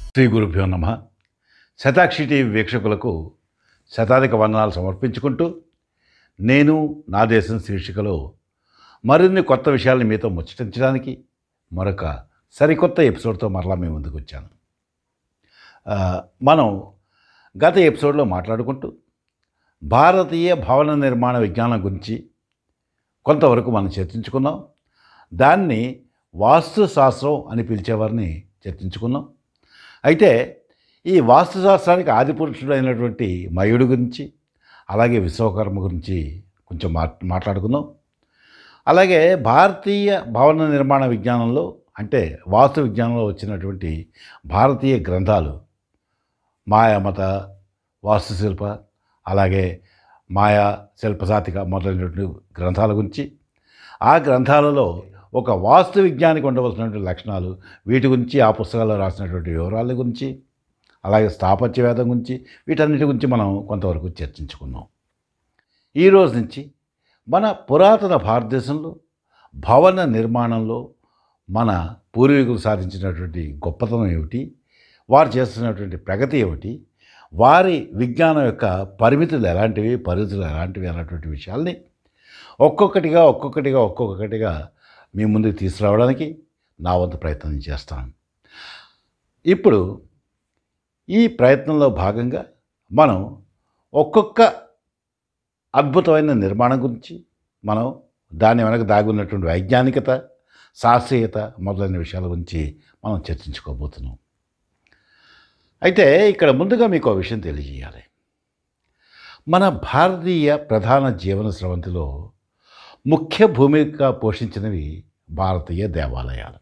శ్రీ గురుభ్యో నమ శతాక్షి టీవీ వీక్షకులకు శతాధిక వందనాలు సమర్పించుకుంటూ నేను నా దేశం శీర్షికలో మరిన్ని కొత్త విషయాలను మీతో ముచ్చటించడానికి మరొక సరికొత్త ఎపిసోడ్తో మరలా మీ ముందుకు వచ్చాను ఆ, మనం గత ఎపిసోడ్లో మాట్లాడుకుంటూ భారతీయ భవన నిర్మాణ విజ్ఞానం గురించి కొంతవరకు మనం చర్చించుకున్నాం దాన్ని వాస్తు శాస్త్రం అని పిలిచేవారిని చర్చించుకున్నాం అయితే ఈ వాస్తుశాస్త్రానికి ఆదిపురుషుడు అయినటువంటి మయుడు గురించి అలాగే విశ్వకర్మ గురించి కొంచెం మా మాట్లాడుకుందాం అలాగే భారతీయ భవన నిర్మాణ విజ్ఞానంలో అంటే వాస్తు విజ్ఞానంలో వచ్చినటువంటి భారతీయ గ్రంథాలు మాయామత వాస్తుశిల్ప అలాగే మాయా శిల్పసాతిక మొదలైనటువంటి గ్రంథాల గురించి ఆ గ్రంథాలలో ఒక వాస్తు విజ్ఞానికి ఉండవలసినటువంటి లక్షణాలు వీటి గురించి ఆ పుస్తకాల్లో రాసినటువంటి వివరాల గురించి అలాగే స్థాపత్య వేదం గురించి వీటన్నిటి గురించి మనం కొంతవరకు చర్చించుకున్నాం ఈ రోజు నుంచి మన పురాతన భారతదేశంలో భవన నిర్మాణంలో మన పూర్వీకులు సాధించినటువంటి గొప్పతనం ఏమిటి వారు చేస్తున్నటువంటి ప్రగతి ఏమిటి వారి విజ్ఞానం యొక్క పరిమితులు ఎలాంటివి పరిమితులు ఎలాంటివి అన్నటువంటి విషయాల్ని ఒక్కొక్కటిగా ఒక్కొక్కటిగా ఒక్కొక్కటిగా మీ ముందుకు తీసుకురావడానికి నా వంతు ప్రయత్నం చేస్తాను ఇప్పుడు ఈ ప్రయత్నంలో భాగంగా మనం ఒక్కొక్క అద్భుతమైన నిర్మాణం గురించి మనం దాని వెనక దాగి ఉన్నటువంటి వైజ్ఞానికత శాస్త్రీయత మొదలైన విషయాల గురించి మనం చర్చించుకోబోతున్నాం అయితే ఇక్కడ ముందుగా మీకు ఒక విషయం తెలియజేయాలి మన భారతీయ ప్రధాన జీవన స్రవంతిలో ముఖ్య భూమిక పోషించినవి భారతీయ దేవాలయాలు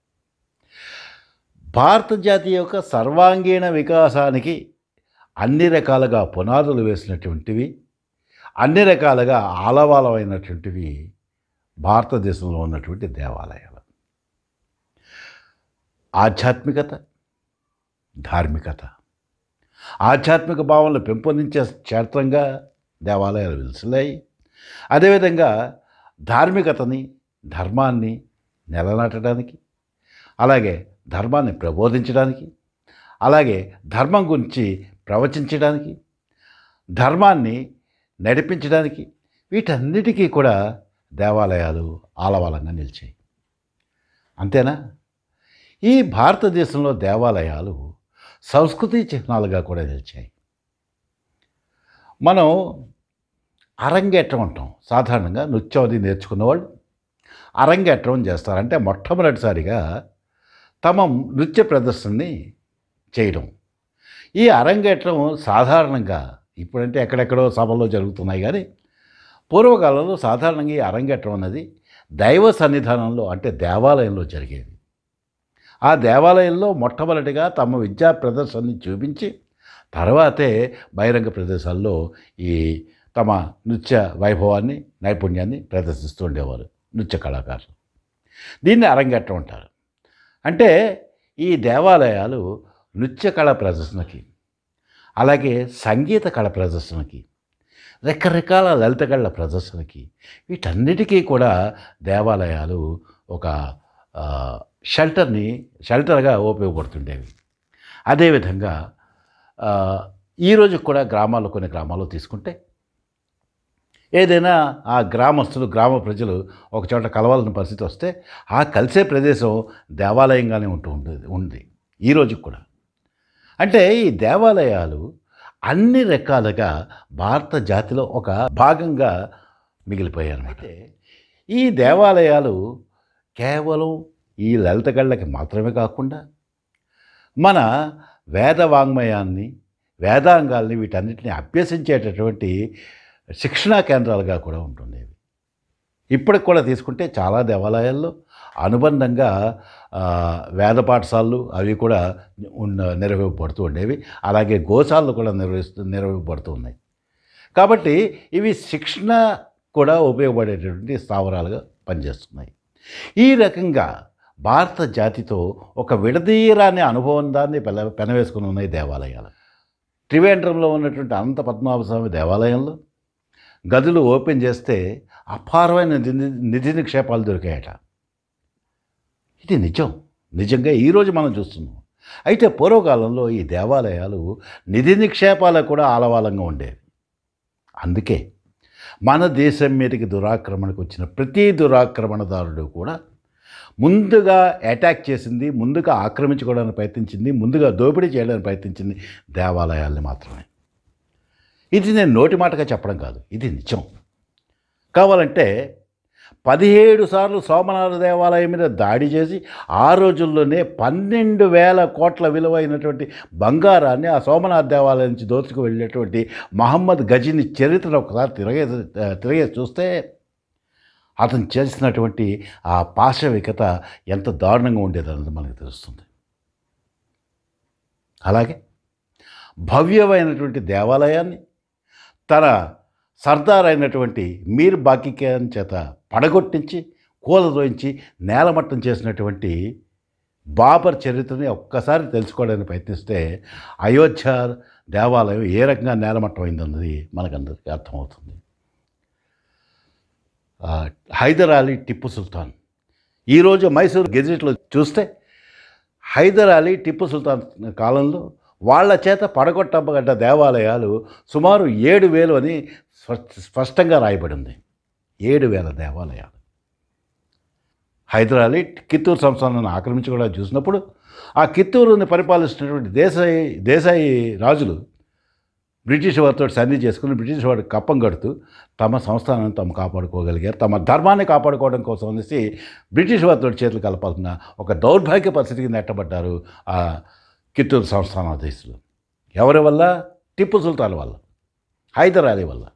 భారత జాతి యొక్క సర్వాంగీణ వికాసానికి అన్ని రకాలుగా పునాదులు వేసినటువంటివి అన్ని రకాలుగా ఆలవాలమైనటువంటివి భారతదేశంలో ఉన్నటువంటి దేవాలయాలు ఆధ్యాత్మికత ధార్మికత ఆధ్యాత్మిక భావనలు పెంపొందించే క్షేత్రంగా దేవాలయాలు వెలిసిలాయి అదేవిధంగా ధార్మికతని ధర్మాన్ని నెలనాటడానికి అలాగే ధర్మాన్ని ప్రబోధించడానికి అలాగే ధర్మం గురించి ప్రవచించడానికి ధర్మాన్ని నడిపించడానికి వీటన్నిటికీ కూడా దేవాలయాలు ఆలవాలంగా నిలిచాయి అంతేనా ఈ భారతదేశంలో దేవాలయాలు సంస్కృతి చిహ్నాలుగా కూడా నిలిచాయి మనం అరంగేట్రం అంటాం సాధారణంగా నృత్యం అది నేర్చుకున్నవాళ్ళు అరంగేట్రం చేస్తారు అంటే మొట్టమొదటిసారిగా తమ నృత్య ప్రదర్శనని చేయడం ఈ అరంగేట్రం సాధారణంగా ఇప్పుడంటే ఎక్కడెక్కడో సభల్లో జరుగుతున్నాయి కానీ పూర్వకాలంలో సాధారణంగా ఈ అరంగేట్రం అనేది దైవ సన్నిధానంలో అంటే దేవాలయంలో జరిగేది ఆ దేవాలయంలో మొట్టమొదటిగా తమ విద్యా ప్రదర్శనని చూపించి తర్వాతే బహిరంగ ప్రదేశాల్లో ఈ తమ నృత్య వైభవాన్ని నైపుణ్యాన్ని ప్రదర్శిస్తూ ఉండేవారు నృత్య కళాకారులు దీన్ని అరంగేట్రం అంటారు అంటే ఈ దేవాలయాలు నృత్య కళ ప్రదర్శనకి అలాగే సంగీత కళ ప్రదర్శనకి రకరకాల లలిత కళల ప్రదర్శనకి వీటన్నిటికీ కూడా దేవాలయాలు ఒక ఆ, షెల్టర్ని షెల్టర్గా ఉపయోగపడుతుండేవి అదేవిధంగా ఆ, ఈరోజు కూడా గ్రామాల్లో కొన్ని గ్రామాల్లో తీసుకుంటే ఏదైనా ఆ గ్రామస్తులు గ్రామ ప్రజలు ఒక చోట కలవాలని పరిస్థితి వస్తే ఆ కలిసే ప్రదేశం దేవాలయంగానే ఉంటూ ఉండేది ఉంది ఈరోజు కూడా అంటే ఈ దేవాలయాలు అన్ని రకాలుగా భారత జాతిలో ఒక భాగంగా మిగిలిపోయాయి అన్నమాట ఈ దేవాలయాలు కేవలం ఈ లలిత కళ్ళకి మాత్రమే కాకుండా మన వేద వాంగ్మయాన్ని వేదాంగాల్ని వీటన్నిటిని అభ్యసించేటటువంటి శిక్షణా కేంద్రాలుగా కూడా ఉంటుండేవి ఇప్పటికి కూడా తీసుకుంటే చాలా దేవాలయాల్లో అనుబంధంగా ఆ, వేద పాఠశాలలు అవి కూడా ఉన్న నిర్వహింపబడుతూ ఉండేవి అలాగే గోశాలలు కూడా నిర్వహిస్తూ నిర్వహింపబడుతూ ఉన్నాయి కాబట్టి ఇవి శిక్షణ కూడా ఉపయోగపడేటటువంటి స్థావరాలుగా పనిచేస్తున్నాయి ఈ రకంగా భారత జాతితో ఒక విడదీయరాని అనుభవం దాన్ని పెన పెనవేసుకుని ఉన్నాయి దేవాలయాలు త్రివేంద్రంలో ఉన్నటువంటి అనంత పద్మనాభ స్వామి దేవాలయంలో గదులు ఓపెన్ చేస్తే అపారమైన నిధి నిధి నిక్షేపాలు దొరికాయట ఇది నిజం నిజంగా ఈరోజు మనం చూస్తున్నాం అయితే పూర్వకాలంలో ఈ దేవాలయాలు నిధి నిక్షేపాలకు కూడా ఆలవాలంగా ఉండేవి అందుకే మన దేశం మీదకి దురాక్రమణకు వచ్చిన ప్రతి దురాక్రమణదారుడు కూడా ముందుగా అటాక్ చేసింది ముందుగా ఆక్రమించుకోవడానికి ప్రయత్నించింది ముందుగా దోపిడీ చేయడానికి ప్రయత్నించింది దేవాలయాల్ని మాత్రమే ఇది నేను నోటి మాటగా చెప్పడం కాదు ఇది నిజం కావాలంటే పదిహేడు సార్లు సోమనాథ దేవాలయం మీద దాడి చేసి ఆ రోజుల్లోనే పన్నెండు వేల కోట్ల విలువైనటువంటి బంగారాన్ని ఆ సోమనాథ దేవాలయం నుంచి దోచుకు వెళ్ళేటువంటి మహమ్మద్ గజీని చరిత్రను ఒకసారి తిరగే తిరగే చూస్తే అతను చేసినటువంటి ఆ పాశవికత ఎంత దారుణంగా ఉండేదన్నది మనకు తెలుస్తుంది అలాగే భవ్యమైనటువంటి దేవాలయాన్ని తన సర్దార్ అయినటువంటి మీర్ బాకికేన్ చేత పడగొట్టించి కూలదోయించి నేలమట్టం చేసినటువంటి బాబర్ చరిత్రని ఒక్కసారి తెలుసుకోవడానికి ప్రయత్నిస్తే అయోధ్య దేవాలయం ఏ రకంగా నేలమట్టం అయిందన్నది మనకందరికీ అర్థమవుతుంది ఆ, హైదర్ అలీ టిప్పు సుల్తాన్ ఈరోజు మైసూర్ గెజెట్లో చూస్తే హైదర్ అలీ టిప్పు సుల్తాన్ కాలంలో వాళ్ళ చేత పడగొట్టబడ్డ దేవాలయాలు సుమారు ఏడు వేలు అని స్పష్ట- స్పష్టంగా రాయబడింది ఏడు వేల దేవాలయాలు హైదర్ అలీ కిత్తూరు సంస్థానాన్ని ఆక్రమించుకోవడం చూసినప్పుడు ఆ కిత్తూరుని పరిపాలిస్తున్నటువంటి దేశాయి దేశాయి రాజులు బ్రిటిష్ వారితో సంధి చేసుకుని బ్రిటిష్ వాడికి కప్పం కడుతూ తమ సంస్థానాన్ని తాము కాపాడుకోగలిగారు తమ ధర్మాన్ని కాపాడుకోవడం కోసం అనేసి బ్రిటిష్ వారితో చేతులు కలపాల్సిన ఒక దౌర్భాగ్య పరిస్థితికి నెట్టబడ్డారు ఆ కిత్తూరు సంస్థానాధీశులు ఎవరి వల్ల టిప్పు సుల్తాన్ వల్ల హైదర్ అలీ వల్ల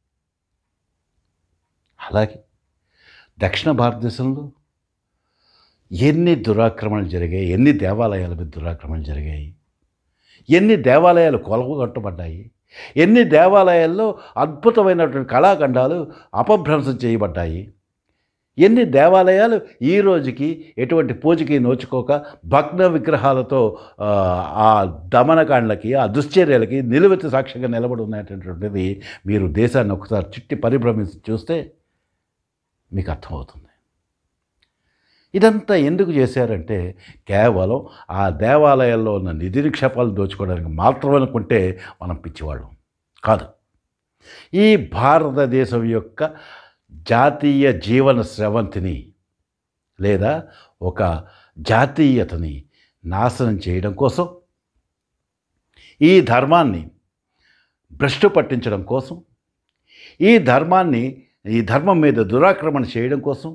అలాగే దక్షిణ భారతదేశంలో ఎన్ని దురాక్రమణలు జరిగాయి ఎన్ని దేవాలయాల మీద దురాక్రమణలు జరిగాయి ఎన్ని దేవాలయాలు కొలగొట్టబడ్డాయి ఎన్ని దేవాలయాల్లో అద్భుతమైనటువంటి కళాఖండాలు అపభ్రంశం చేయబడ్డాయి ఎన్ని దేవాలయాలు ఈ రోజుకి ఎటువంటి పూజకి నోచుకోక భగ్న విగ్రహాలతో ఆ, ఆ దమనకాండలకి ఆ దుశ్చర్యలకి నిలువెత్తు సాక్ష్యంగా నిలబడి ఉన్నటువంటిది మీరు దేశాన్ని ఒకసారి చుట్టి పరిభ్రమించి చూస్తే మీకు అర్థమవుతుంది ఇదంతా ఎందుకు చేశారంటే కేవలం ఆ దేవాలయాల్లో ఉన్న నిధి నిక్షేపాలు దోచుకోవడానికి మాత్రమే అనుకుంటే మనం పిచ్చివాళ్ళం కాదు ఈ భారతదేశం యొక్క జాతీయ జీవన స్రవంతిని లేదా ఒక జాతీయతని నాశనం చేయడం కోసం ఈ ధర్మాన్ని భ్రష్టు పట్టించడం కోసం ఈ ధర్మాన్ని ఈ ధర్మం మీద దురాక్రమణ చేయడం కోసం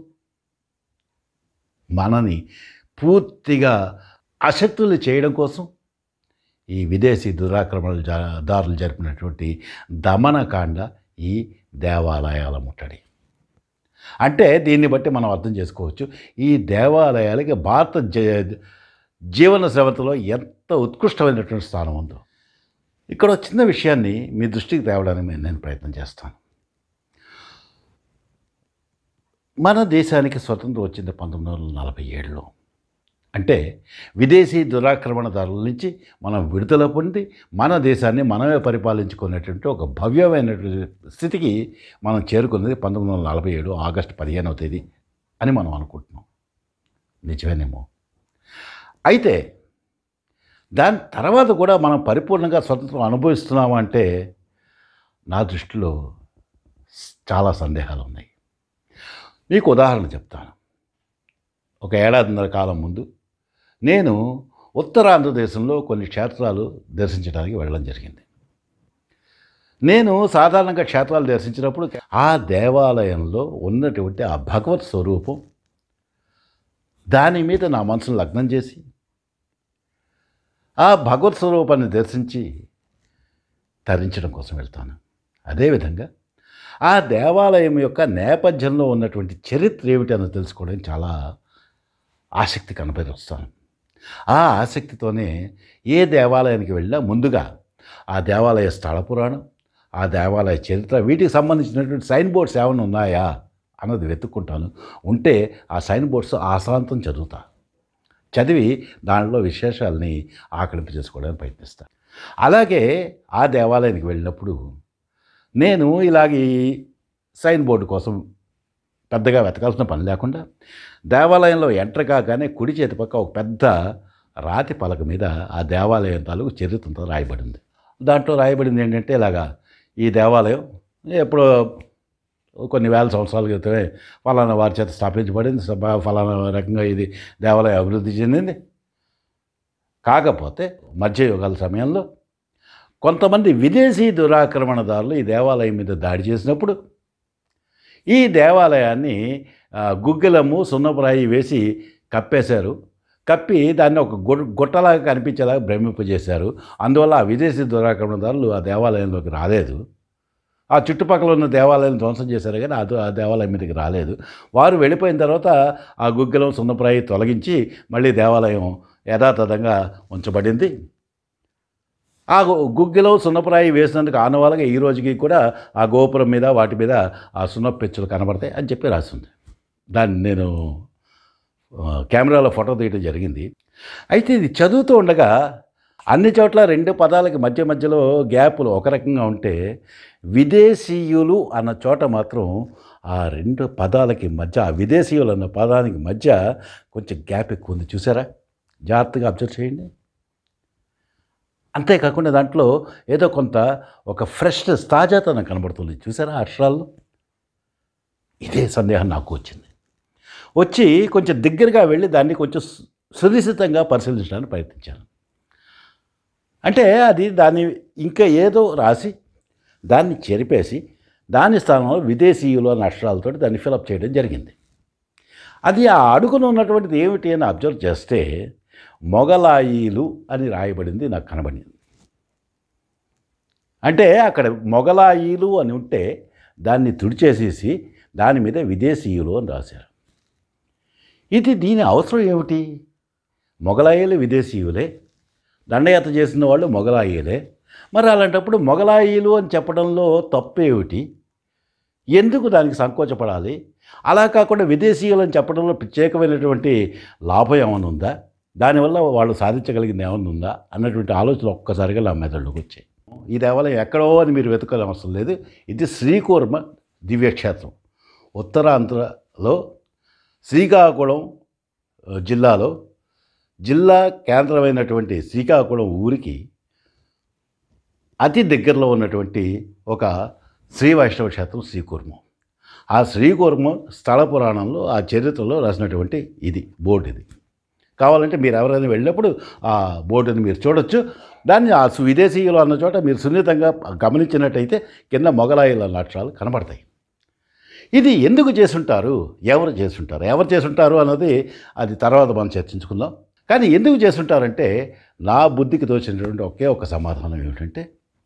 మనని పూర్తిగా అశక్తులు చేయడం కోసం ఈ విదేశీ దురాక్రమణలు జా- దారులు జరిపినటువంటి దమనకాండ ఈ దేవాలయాల ముట్టడి అంటే దీన్ని బట్టి మనం అర్థం చేసుకోవచ్చు ఈ దేవాలయాలకి భారత జ- జీవన సేవతలో ఎంత ఉత్కృష్టమైనటువంటి స్థానం ఉందో ఇక్కడ ఒక చిన్న విషయాన్ని మీ దృష్టికి తేవడానికి నేను- నేను ప్రయత్నం చేస్తాను మన దేశానికి స్వతంత్రం వచ్చింది పంతొమ్మిది వందల నలభై ఏడులో అంటే విదేశీ దురాక్రమణదారుల నుంచి మనం విడుదల పొంది మన దేశాన్ని మనమే పరిపాలించుకునేటువంటి ఒక భవ్యమైనటువంటి స్థితికి మనం చేరుకున్నది పంతొమ్మిది వందల నలభై ఏడు ఆగస్టు పదిహేనవ తేదీ అని మనం అనుకుంటున్నాం నిజమేనేమో అయితే దాని తర్వాత కూడా మనం పరిపూర్ణంగా స్వతంత్రం అనుభవిస్తున్నామా అంటే నా దృష్టిలో చాలా సందేహాలు ఉన్నాయి మీకు ఉదాహరణ చెప్తాను ఒక ఏడాదిన్నర కాలం ముందు నేను ఉత్తరాంధ్రదేశంలో కొన్ని క్షేత్రాలు దర్శించడానికి వెళ్ళడం జరిగింది నేను సాధారణంగా క్షేత్రాలు దర్శించినప్పుడు ఆ దేవాలయంలో ఉన్నటువంటి ఆ భగవత్ స్వరూపం దాని మీద నా మనసును లగ్నం చేసి ఆ భగవత్ స్వరూపాన్ని దర్శించి తరించడం కోసం వెళ్తాను అదేవిధంగా ఆ దేవాలయం యొక్క నేపథ్యంలో ఉన్నటువంటి చరిత్ర ఏమిటి అన్నది తెలుసుకోవడం చాలా ఆసక్తి కనపరుస్తాను ఆ ఆసక్తితోనే ఏ దేవాలయానికి వెళ్ళినా ముందుగా ఆ దేవాలయ స్థల పురాణం ఆ దేవాలయ చరిత్ర వీటికి సంబంధించినటువంటి సైన్ బోర్డ్స్ ఏమైనా ఉన్నాయా అన్నది వెతుక్కుంటాను ఉంటే ఆ సైన్ బోర్డ్స్ ఆశాంతం చదువుతా చదివి దానిలో విశేషాలని ఆకలింపు చేసుకోవడానికి ప్రయత్నిస్తాను అలాగే ఆ దేవాలయానికి వెళ్ళినప్పుడు నేను ఇలాగ ఈ సైన్ బోర్డు కోసం పెద్దగా వెతకాల్సిన పని లేకుండా దేవాలయంలో ఎంటర్ కాగానే కుడి చేతి పక్క ఒక పెద్ద రాతి పలక మీద ఆ దేవాలయం తాలూకు చరిత్రంతో రాయబడింది దాంట్లో రాయబడింది ఏంటంటే ఇలాగా ఈ దేవాలయం ఎప్పుడో కొన్ని వేల సంవత్సరాల క్రితమే ఫలానా వారి చేత స్థాపించబడింది సభ- ఫలానా రకంగా ఇది దేవాలయం అభివృద్ధి చెందింది కాకపోతే మధ్యయుగాల సమయంలో కొంతమంది విదేశీ దురాక్రమణదారులు ఈ దేవాలయం మీద దాడి చేసినప్పుడు ఈ దేవాలయాన్ని ఆ, గుగ్గిలము సున్నపురాయి వేసి కప్పేశారు కప్పి దాన్ని ఒక గు- గుట్టలాగా కనిపించేలాగా భ్రమింపజేశారు అందువల్ల ఆ విదేశీ దురాక్రమణదారులు ఆ దేవాలయంలోకి రాలేదు ఆ చుట్టుపక్కల ఉన్న దేవాలయం ధ్వంసం చేశారు కానీ అది ఆ దేవాలయం మీదకి రాలేదు వారు వెళ్ళిపోయిన తర్వాత ఆ గుగ్గిలం సున్నప్రాయి తొలగించి మళ్ళీ దేవాలయం యథాతథంగా ఉంచబడింది ఆ గు- గుగ్గిలం సున్నప్రాయి వేసినందుకు ఆనవాళ్ళగా ఈ రోజుకి కూడా ఆ గోపురం మీద వాటి మీద ఆ సున్నపు పెచ్చులు కనబడతాయి అని చెప్పి రాసింది దాన్ని నేను ఆ, కెమెరాలో ఫోటో తీయడం జరిగింది అయితే ఇది చదువుతూ ఉండగా అన్ని చోట్ల రెండు పదాలకి మధ్య మధ్యలో గ్యాపులు ఒక రకంగా ఉంటే విదేశీయులు అన్న చోట మాత్రం ఆ రెండు పదాలకి మధ్య ఆ విదేశీయులు అన్న పదానికి మధ్య కొంచెం గ్యాప్ ఎక్కువ ఉంది చూసారా జాగ్రత్తగా అబ్జర్వ్ చేయండి అంతేకాకుండా దాంట్లో ఏదో కొంత ఒక ఫ్రెష్నెస్ తాజాతనం కనబడుతుంది చూసారా ఆ అక్షరాల్లో ఇదే సందేహం నాకు వచ్చింది వచ్చి కొంచెం దగ్గరగా వెళ్ళి దాన్ని కొంచెం సు- సునిశ్చితంగా పరిశీలించడానికి ప్రయత్నించాను అంటే అది దాన్ని ఇంకా ఏదో రాసి దాన్ని చెరిపేసి దాని స్థానంలో విదేశీయులు అన్న అక్షరాలతో దాన్ని ఫిలప్ చేయడం జరిగింది అది ఆ అడుగున ఉన్నటువంటిది ఏమిటి అని అబ్జర్వ్ చేస్తే మొగలాయిలు అని రాయబడింది నాకు కనబడింది అంటే అక్కడ మొగలాయిలు అని ఉంటే దాన్ని తుడిచేసేసి దాని మీద విదేశీయులు అని రాశారు ఇది దీని అవసరం ఏమిటి మొగలాయిలు విదేశీయులే దండయాత్ర చేసిన వాళ్ళు మొగలాయిలే మరి అలాంటప్పుడు మొగలాయిలు అని చెప్పడంలో తప్పేమిటి ఎందుకు దానికి సంకోచపడాలి అలా కాకుండా విదేశీయులు అని చెప్పడంలో ప్రత్యేకమైనటువంటి లాభం ఏమైనా ఉందా దానివల్ల వాళ్ళు సాధించగలిగింది ఏమైనా ఉందా అన్నటువంటి ఆలోచన ఒక్కసారిగా నా మెదడులోకి వచ్చాయి ఈ దేవాలయం ఎక్కడో అని మీరు వెతుకోవాల్సిన అవసరం లేదు ఇది శ్రీకూర్మ దివ్యక్షేత్రం ఉత్తరాంధ్రలో శ్రీకాకుళం ఆ, జిల్లాలో జిల్లా కేంద్రమైనటువంటి శ్రీకాకుళం ఊరికి అతి దగ్గరలో ఉన్నటువంటి ఒక శ్రీ వైష్ణవ క్షేత్రం శ్రీకూర్మం ఆ శ్రీకూర్మం స్థల పురాణంలో ఆ చరిత్రలో రాసినటువంటి ఇది బోర్డు ఇది కావాలంటే మీరు ఎవరైనా వెళ్ళినప్పుడు ఆ బోర్డుని మీరు చూడొచ్చు దాన్ని ఆ సు- విదేశీయులు అన్న చోట మీరు సున్నితంగా గమనించినట్టయితే కింద మొగలాయిల అన్న అక్షరాలు కనబడతాయి ఇది ఎందుకు చేసుంటారు ఎవరు చేసుంటారు ఎవరు చేసుంటారు అన్నది అది తర్వాత మనం చర్చించుకుందాం కానీ ఎందుకు చేసుంటారంటే నా బుద్ధికి తోచినటువంటి ఒకే ఒక సమాధానం ఏమిటంటే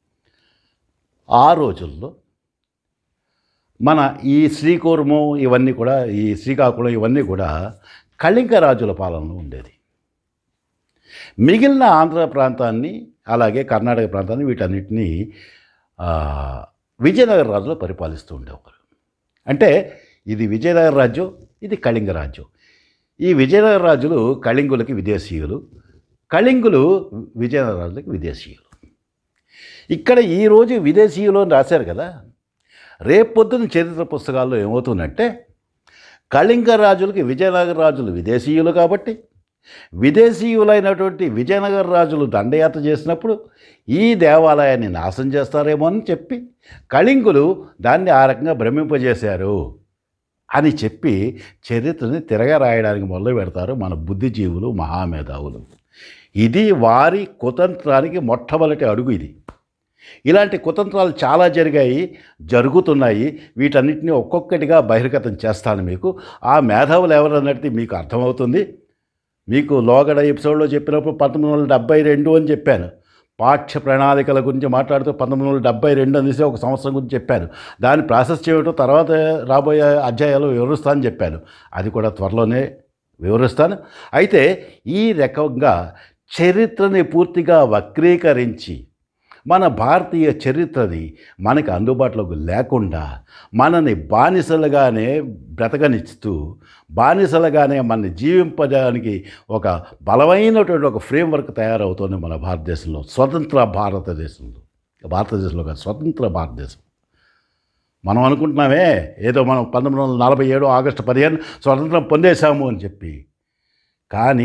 ఆ రోజుల్లో మన ఈ శ్రీకూర్మం ఇవన్నీ కూడా ఈ శ్రీకాకుళం ఇవన్నీ కూడా కళింక రాజుల పాలనలో ఉండేది మిగిలిన ఆంధ్ర ప్రాంతాన్ని అలాగే కర్ణాటక ప్రాంతాన్ని వీటన్నిటినీ ఆ, విజయనగర రాజులు పరిపాలిస్తూ ఉండేవారు అంటే ఇది విజయనగర రాజ్యం ఇది కళింగ రాజ్యం ఈ విజయనగర రాజులు కళింగులకి విదేశీయులు కళింగులు విజయనగర రాజులకి విదేశీయులు ఇక్కడ ఈరోజు విదేశీయులు అని రాశారు కదా రేపొద్దున చరిత్ర పుస్తకాల్లో ఏమవుతుందంటే కళింగ రాజులకి విజయనగర రాజులు విదేశీయులు కాబట్టి విదేశీయులైనటువంటి విజయనగర రాజులు దండయాత్ర చేసినప్పుడు ఈ దేవాలయాన్ని నాశనం చేస్తారేమో అని చెప్పి కళింగులు దాన్ని ఆ రకంగా భ్రమింపజేశారు అని చెప్పి చరిత్రని తిరగరాయడానికి మొదలు పెడతారు మన బుద్ధిజీవులు మహామేధావులు ఇది వారి కుతంత్రానికి మొట్టమొదటి అడుగు ఇది ఇలాంటి కుతంత్రాలు చాలా జరిగాయి జరుగుతున్నాయి వీటన్నిటిని ఒక్కొక్కటిగా బహిర్గతం చేస్తాను మీకు ఆ మేధావులు ఎవరన్నది మీకు అర్థమవుతుంది మీకు లోగడ ఎపిసోడ్లో చెప్పినప్పుడు పంతొమ్మిది వందల డెబ్బై రెండు అని చెప్పాను పాఠ్య ప్రణాళికల గురించి మాట్లాడుతూ పంతొమ్మిది వందల డెబ్బై రెండు అనేసి ఒక సంవత్సరం గురించి చెప్పాను దాన్ని ప్రాసెస్ చేయడం తర్వాత రాబోయే అధ్యాయాలు వివరిస్తానని చెప్పాను అది కూడా త్వరలోనే వివరిస్తాను అయితే ఈ రకంగా చరిత్రని పూర్తిగా వక్రీకరించి మన భారతీయ చరిత్రని మనకి అందుబాటులోకి లేకుండా మనని బానిసలుగానే బ్రతకనిస్తూ బానిసలుగానే మనని జీవింపడానికి ఒక బలమైనటువంటి ఒక ఫ్రేమ్వర్క్ తయారవుతుంది మన భారతదేశంలో స్వతంత్ర భారతదేశంలో భారతదేశంలో కాదు స్వతంత్ర భారతదేశం మనం అనుకుంటున్నామే ఏదో మనం పంతొమ్మిది వందల నలభై ఏడు ఆగస్టు పదిహేను స్వతంత్రం పొందేశాము అని చెప్పి కానీ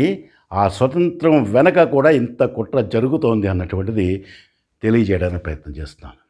ఆ స్వతంత్రం వెనక కూడా ఇంత కుట్ర జరుగుతోంది అన్నటువంటిది తెలియజేయడానికి ప్రయత్నం చేస్తున్నాను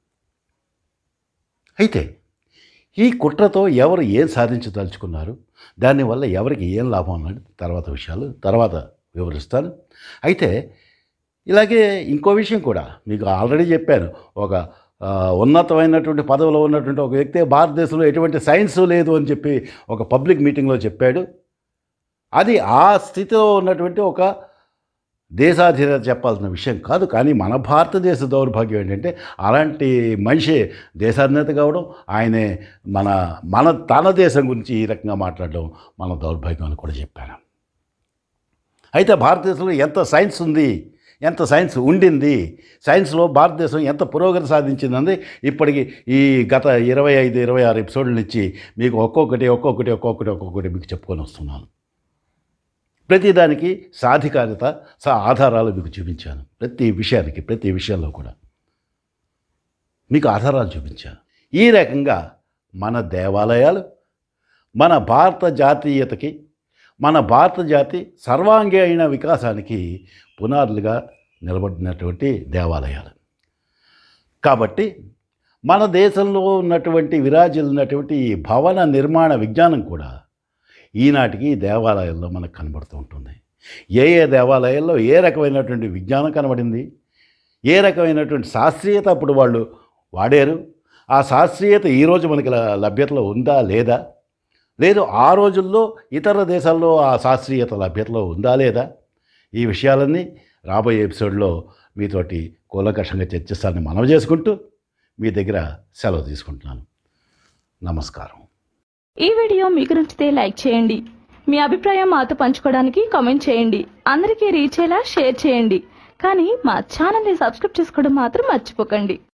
అయితే ఈ కుట్రతో ఎవరు ఏం సాధించదలుచుకున్నారు దానివల్ల ఎవరికి ఏం లాభం అన్నది తర్వాత విషయాలు తర్వాత వివరిస్తాను అయితే ఇలాగే ఇంకో విషయం కూడా మీకు ఆల్రెడీ చెప్పాను ఒక ఆ, ఉన్నతమైనటువంటి పదవిలో ఉన్నటువంటి ఒక వ్యక్తి భారతదేశంలో ఎటువంటి సైన్స్ లేదు అని చెప్పి ఒక పబ్లిక్ మీటింగ్లో చెప్పాడు అది ఆ స్థితిలో ఉన్నటువంటి ఒక దేశాధీనత చెప్పాల్సిన విషయం కాదు కానీ మన భారతదేశ దౌర్భాగ్యం ఏంటంటే అలాంటి మనిషి దేశాధినేత కావడం ఆయనే మన మన తన దేశం గురించి ఈ రకంగా మాట్లాడడం మన దౌర్భాగ్యం అని కూడా చెప్పాను అయితే భారతదేశంలో ఎంత సైన్స్ ఉంది ఎంత సైన్స్ ఉండింది సైన్స్లో భారతదేశం ఎంత పురోగతి సాధించిందని ఇప్పటికి ఈ గత ఇరవై ఐదు ఇరవై ఆరు ఎపిసోడ్ల నుంచి మీకు ఒక్కొక్కటి ఒక్కొక్కటి ఒక్కొక్కటి ఒక్కొక్కటి మీకు చెప్పుకొని వస్తున్నాను ప్రతిదానికి సాధికారత సా ఆధారాలు మీకు చూపించాను ప్రతి విషయానికి ప్రతి విషయంలో కూడా మీకు ఆధారాలు చూపించాను ఈ రకంగా మన దేవాలయాలు మన భారత జాతీయతకి మన భారత జాతి సర్వాంగీణ వికాసానికి పునాదులుగా నిలబడినటువంటి దేవాలయాలు కాబట్టి మన దేశంలో ఉన్నటువంటి విరాజిల్లినటువంటి ఈ భవన నిర్మాణ విజ్ఞానం కూడా ఈనాటికి ఈ దేవాలయాల్లో మనకు కనబడుతూ ఉంటుంది ఏ ఏ దేవాలయాల్లో ఏ రకమైనటువంటి విజ్ఞానం కనబడింది ఏ రకమైనటువంటి శాస్త్రీయత అప్పుడు వాళ్ళు వాడారు ఆ శాస్త్రీయత ఈరోజు మనకి ల- లభ్యతలో ఉందా లేదా లేదు ఆ రోజుల్లో ఇతర దేశాల్లో ఆ శాస్త్రీయత లభ్యతలో ఉందా లేదా ఈ విషయాలన్నీ రాబోయే ఎపిసోడ్లో మీతోటి కూలకషంగా చర్చిస్తానని మనవి చేసుకుంటూ మీ దగ్గర సెలవు తీసుకుంటున్నాను నమస్కారం ఈ వీడియో మీకు నచ్చితే లైక్ చేయండి మీ అభిప్రాయం మాతో పంచుకోవడానికి కామెంట్ చేయండి అందరికీ రీచ్ అయ్యేలా షేర్ చేయండి కానీ మా ఛానల్ని సబ్స్క్రైబ్ చేసుకోవడం మాత్రం మర్చిపోకండి